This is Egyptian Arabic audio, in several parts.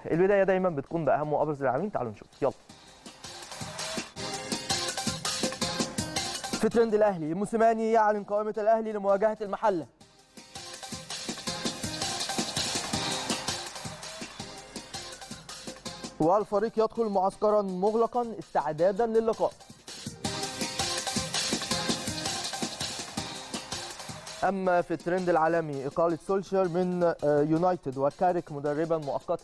البدايه دايما بتكون باهم وابرز العناوين تعالوا نشوف يلا في ترند الاهلي موسيماني يعلن قائمه الاهلي لمواجهه المحله والفريق يدخل معسكرا مغلقا استعدادا للقاء اما في الترند العالمي اقاله سولشر من يونايتد وكارك مدربا مؤقتا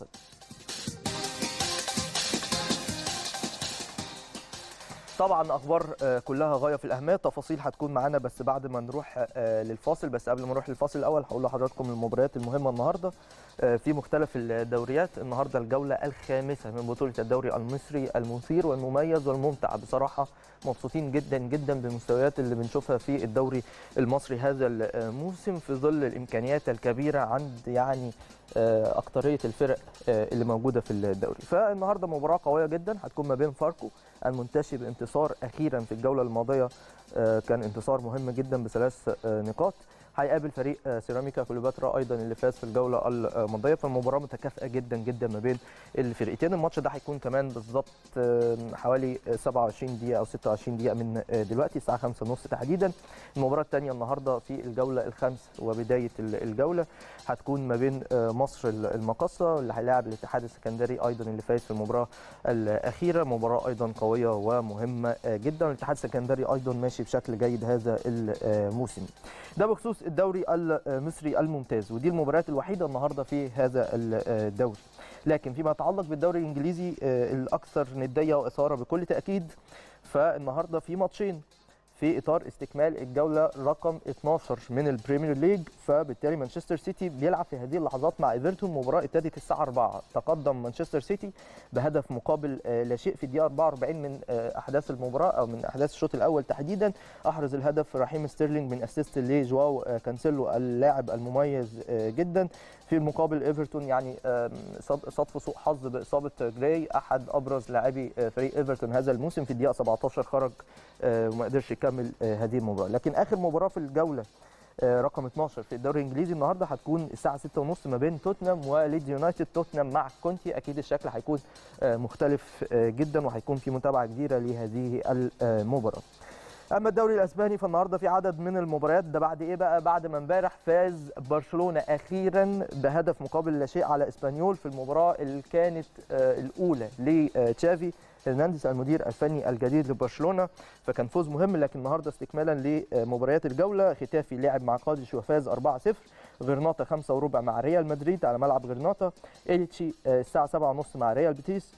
طبعا اخبار كلها غايه في الاهميه تفاصيل هتكون معانا بس بعد ما نروح للفاصل بس قبل ما نروح للفاصل الاول هقول لحضراتكم المباريات المهمه النهارده في مختلف الدوريات النهارده الجوله الخامسه من بطوله الدوري المصري المثير والمميز والممتع بصراحه مبسوطين جدا جدا بالمستويات اللي بنشوفها في الدوري المصري هذا الموسم في ظل الامكانيات الكبيره عند يعني اكتريه الفرق اللي موجوده في الدوري فالنهارده مباراه قويه جدا هتكون ما بين فاركو المنتشي بانتصار اخيرا في الجوله الماضيه كان انتصار مهم جدا بثلاث نقاط هيقابل فريق سيراميكا كليوباترا ايضا اللي فاز في الجوله الماضيه فالمباراه متكافئه جدا جدا ما بين الفرقتين الماتش ده هيكون كمان بالظبط حوالي 27 دقيقه او 26 دقيقه من دلوقتي الساعه 5:30 تحديدا المباراه الثانيه النهارده في الجوله الخامسه وبدايه الجوله هتكون ما بين مصر المقصه اللي هيلاعب الاتحاد السكندري ايضا اللي فاز في المباراه الاخيره مباراه ايضا قويه ومهمه جدا الاتحاد السكندري ايضا ماشي بشكل جيد هذا الموسم ده بخصوص الدوري المصري الممتاز ودي المباريات الوحيده النهارده في هذا الدوري لكن فيما يتعلق بالدوري الانجليزي الاكثر نديه واثاره بكل تاكيد فالنهارده في ماتشين في اطار استكمال الجوله رقم 12 من البريمير ليج فبالتالي مانشستر سيتي بيلعب في هذه اللحظات مع ايفرتون مباراه ابتدت الساعه 4 تقدم مانشستر سيتي بهدف مقابل لا شيء في الدقيقه 44 من احداث المباراه او من احداث الشوط الاول تحديدا احرز الهدف رحيم ستيرلينج من اسيست لجواو كانسيلو اللاعب المميز جدا في المقابل ايفرتون يعني صدف سوء حظ باصابه جراي احد ابرز لاعبي فريق ايفرتون هذا الموسم في الدقيقه 17 خرج وما قدرش يكمل هذه المباراه لكن اخر مباراه في الجوله رقم 12 في الدوري الانجليزي النهارده هتكون الساعه 6:30 ما بين توتنهام وليدز يونايتد توتنهام مع كونتي اكيد الشكل هيكون مختلف جدا وهيكون في متابعه كبيره لهذه المباراه اما الدوري الاسباني فالنهارده في عدد من المباريات ده بعد ايه بقى بعد ما امبارح فاز برشلونه اخيرا بهدف مقابل لا شيء على اسبانيول في المباراه اللي كانت الاولى لتشافي هرنانديز المدير الفني الجديد لبرشلونه فكان فوز مهم لكن النهارده استكمالا لمباريات الجوله ختافي لعب مع قادش وفاز 4-0 غرناطه 5 وربع مع ريال مدريد على ملعب غرناطه إليتشي الساعه 7:30 مع ريال بيتيس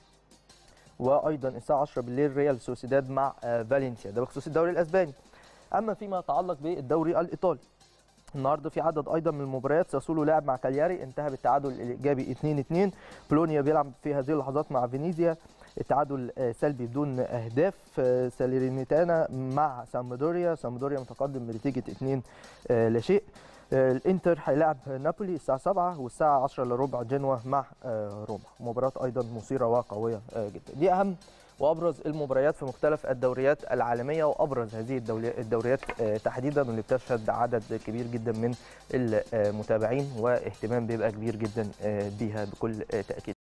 وايضا الساعه 10 بالليل ريال سوسيداد مع فالنسيا ده بخصوص الدوري الاسباني اما فيما يتعلق بالدوري الايطالي النهارده في عدد ايضا من المباريات ساسولو لعب مع كالياري انتهى بالتعادل الايجابي 2-2 بولونيا بيلعب في هذه اللحظات مع فينيزيا التعادل سلبي بدون اهداف ساليرينيتانا مع سامدوريا سامدوريا متقدم بنتيجه 2 لا شيء الانتر هيلاعب نابولي الساعه 7 والساعه 10 الا ربع جنوا مع روما مباراه ايضا مثيره وقويه جدا دي اهم وابرز المباريات في مختلف الدوريات العالميه وابرز هذه الدوريات تحديدا واللي بتشهد عدد كبير جدا من المتابعين واهتمام بيبقى كبير جدا بيها بكل تاكيد